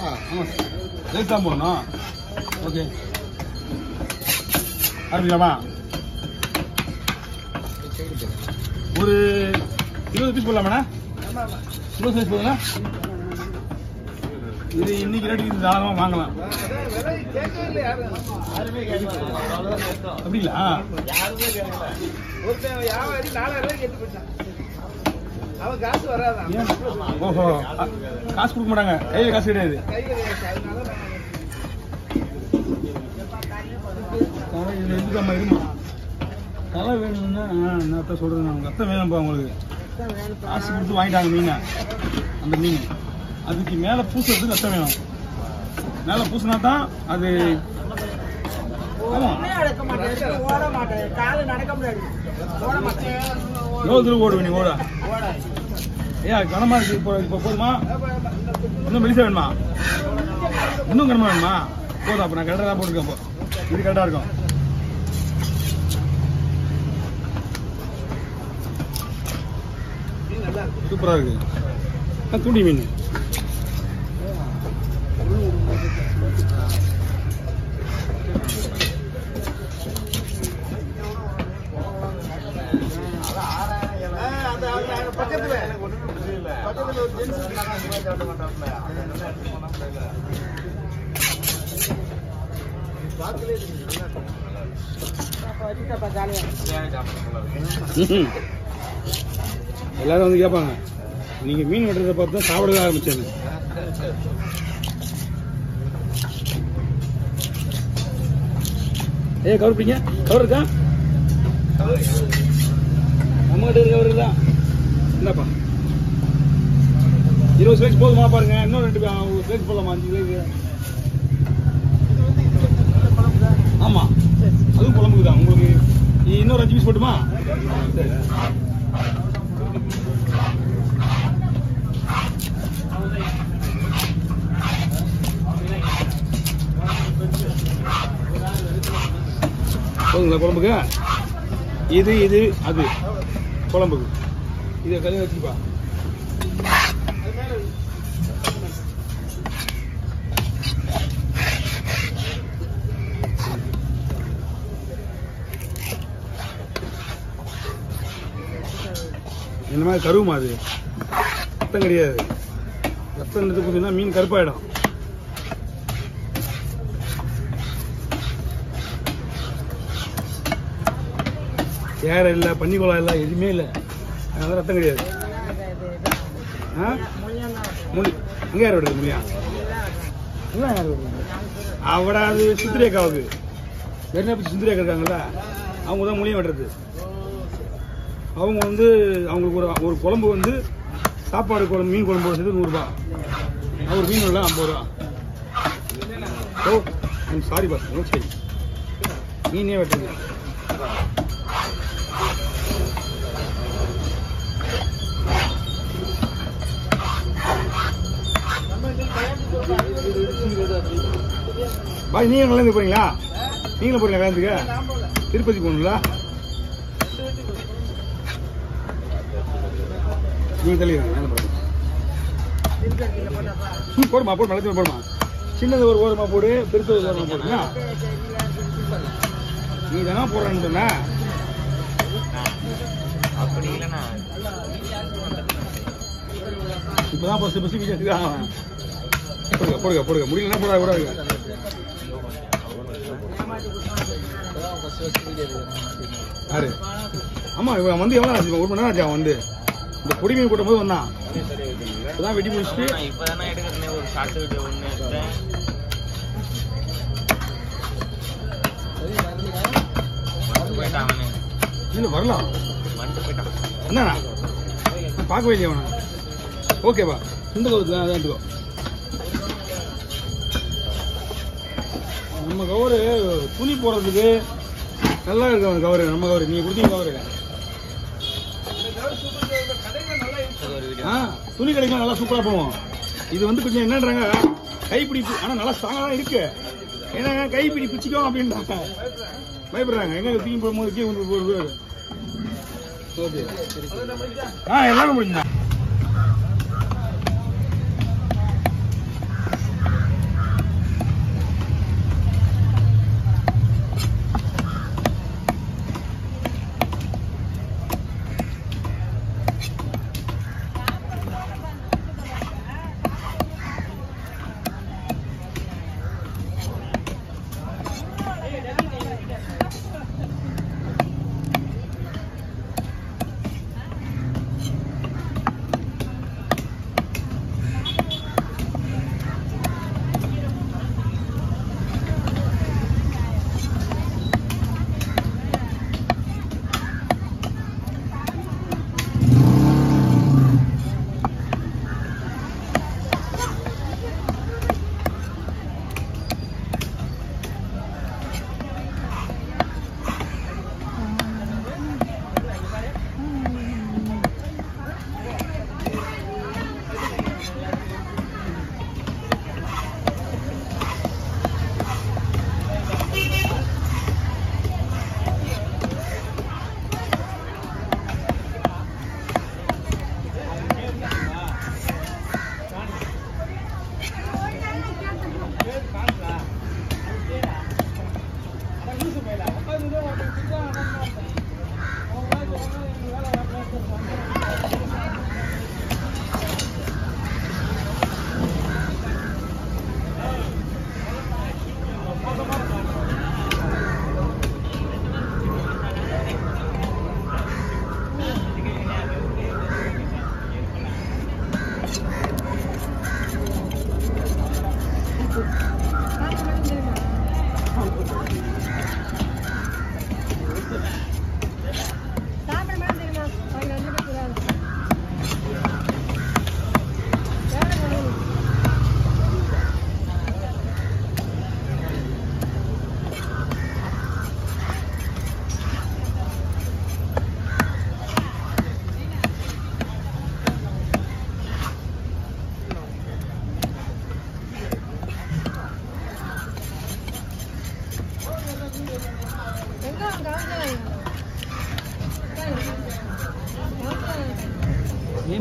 ஆமாம் ரைஸ் தான் போடணும் ஓகே ஆரம்பிக்கலாமா ஒரு இருபது பீஸ் போடலாமாண்ணா இருபது சைஸ் போதுங்களா இது இன்னைக்கு ரேட்டுக்கு இது தாராளமாக வாங்கலாம் அப்படிங்களா ஒருத்தன் வியாபாரி நாலாயிரம் ரூபாய்க்கு எடுத்து போயிட்டான் அவன் காசு வராதான் ஏன்? ஓஹோ அ- காசு கொடுக்க மாட்டாங்க கையில் காசு கிடையாது கையில காசு அதனால நான் தலை இது எதுக்காம இருமா தலை வேணும்னா ஆ, என்னத்த சொல்றது நான் உங்க அத்தை வேணும்ப்பா உங்களுக்கு காசு கொடுத்து வாங்கிட்டாங்க மீனை அந்த மீன் அதுக்கு மேலே பூசுறதுக்கு அத்தை வேணும் மேலே பூசினா தான் அது ஆமா நடக்க மாட்டேன் ஓட மாட்டேன் காலு நடக்க முடியாது ஓட மாட்டேன் எவ்வளோ தூரம் ஓடுவ நீ ஓட ஏன் கனமா இருக்கு இப்போ இப்போ போதுமா இன்னும் மெலிசா வேணுமா இன்னும் கனமா வேணுமா போதும் அப்போ நான் கரெக்டாக தான் போட்டுருக்கேன் அப்போ இது கரெக்டாக இருக்கும் சூப்பராக இருக்கு ஆ, தூண்டி மீன் அந்த அந்த பக்கத்துல பக்கத்துல ஒரு ஜென்ஸ் ம்ஹும். எல்லாரும் வந்து கேட்பாங்க நீங்க மீன் வெட்டுறதை பார்த்து தான் சாப்பிடவே ஆரம்பிச்சேன் ஏ கவர் பிடிங்க கவர் இருக்கா நம்ம கிட்ட இருக்க கவர் தான் என்னப்பா இருபது ஸ்லைஸ் போதுமா பாருங்க இன்னும் ரெண்டு ஸ்லைஸ் போடலாமா அஞ்சு ஸ்லைஸ் ஆமா அதுவும் குழம்புக்கு தான் உங்களுக்கு இன்னொரு அஞ்சு பீஸ் போட்டுமா சரி போதுங்களா குழம்புக்கு இது இது அது குழம்புக்கு இதை கழுவி வச்சுப்பா இந்த மாதிரி கருவுமா அது ரத்தம் கிடையாது ரத்தம் எடுத்து கொடுத்தீங்கன்னா மீன் கருப்பாயிடும் சேரை இல்லை பன்னிக்குளம் இல்லை எதுவுமே இல்லை அதனால ரத்தம் கிடையாது ஆ முடி அங்கே யார் விடுறது முடியா இல்லை யார் விடுறது அவட அது சுத்திரேக்காவுக்கு வெறினா பற்றி சுத்திரேக்கா இருக்காங்கல்ல அவங்க தான் முனியம் வெட்டுறது அவங்க வந்து அவங்களுக்கு ஒரு ஒரு குழம்பு வந்து சாப்பாடு குழம்பு மீன் குழம்பு வந்து நூறுரூபா ஒரு மீன் இல்லை ஐம்பது ரூபா ஓ சாரி பாஸ் ஓ சரி மீனே வெட்டுங்க பாய் நீங்க கலந்து போறீங்களா நீங்களும் போறீங்களா கலந்துக்க திருப்பதி போகணுங்களா நீங்க தெளிவுங்க மேலே போடுங்க ம், போடுமா போடு மலத்துல போடுமா சின்னது ஒரு ஓரமா போடு பெருசு ஒரு ஓரமா போடுங்க நீ தானே போடுறேன்னு சொன்ன அப்படி இல்லைண்ணா இப்பதான் ஃபர்ஸ்ட் ஃபர்ஸ்ட் வீடியோ எடுக்கிறாங்க போடுங்க போடுங்க போடுங்க முடியலன்னா போடாது போடாதுங்க யாரு ஆமா இவன் வந்து எவ்வளோ ஆச்சு ஒரு மணி நேரம் ஆச்சு அவன் வந்து இந்த பொடி மீன் கூட்டும் போது வந்தான் இப்பதான் வெட்டி முடிச்சுட்டு நான் இப்பதானே எடுக்கிறேன் ஒரு ஷார்ட் வீடியோ ஒன்று எடுத்தேன் வந்துட்டு போயிட்டான் அவனு இல்லை வரலாம் வந்துட்டு போயிட்டான் என்னண்ணா நான் பார்க்கவே இல்லையா அவனை ஓகேவா இந்த கவுருக்கு அதான் எடுத்துக்கோ நம்ம கவரு துணி போடுறதுக்கு நல்லா இருக்கு அந்த கவரு நம்ம கவரு நீங்க கொடுத்தீங்க கவரு அது ஒரு வீடியோ ஆ துணி கடைக்கு நல்லா சூப்பரா போவோம் இது வந்து கொஞ்சம் என்னன்றாங்க கைப்பிடி பி- ஆனா நல்லா ஸ்ட்ராங்கா தான் இருக்கு ஏன்னா கைப்பிடி பிச்சுக்கும் அப்படின்றாங்க பயப்படுறாங்க எங்க தூக்கி போகும்போது கீழே வந்து போடுவாரு ஓகே ஆ எல்லாமே முடிஞ்சா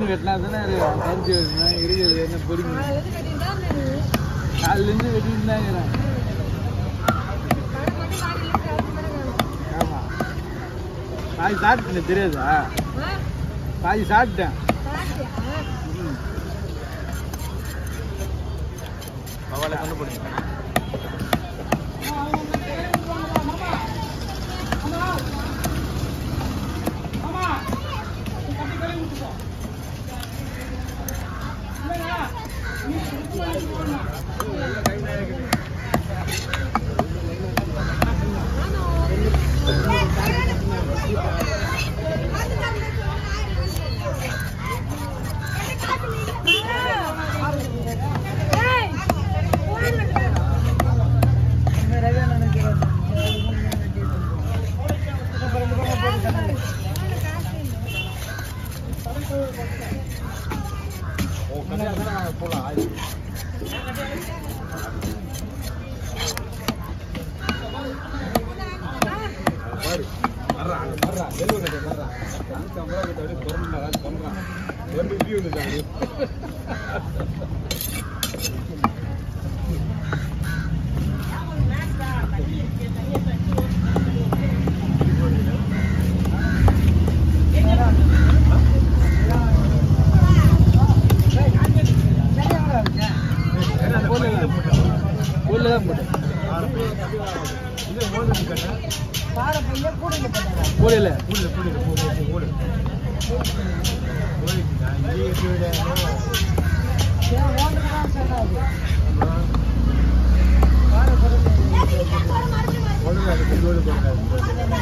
கட்டினா தானே பருத்தி வருதுன்னா இருக்கிறது என்ன பொறுமை காலிலேருந்து வெட்டிட்டு தான் இருக்கிறேன் ஆமா பாதி சாப்பிட்டேன் தெரியாதா பாதி சாப்பிட்டேன் ம். பவாலை கொண்டு போடுங்க பாரு வர்றா அங்க வர்றா எல்லோ கட்ட வர்றா அந்த அம்பரா கட்ட அப்படியே பொறண்டா அது பண்றான் ரெண்டு வியூ வந்து அப்படியே ஊர்ல தான் போட்டேன் போடல போடுங்க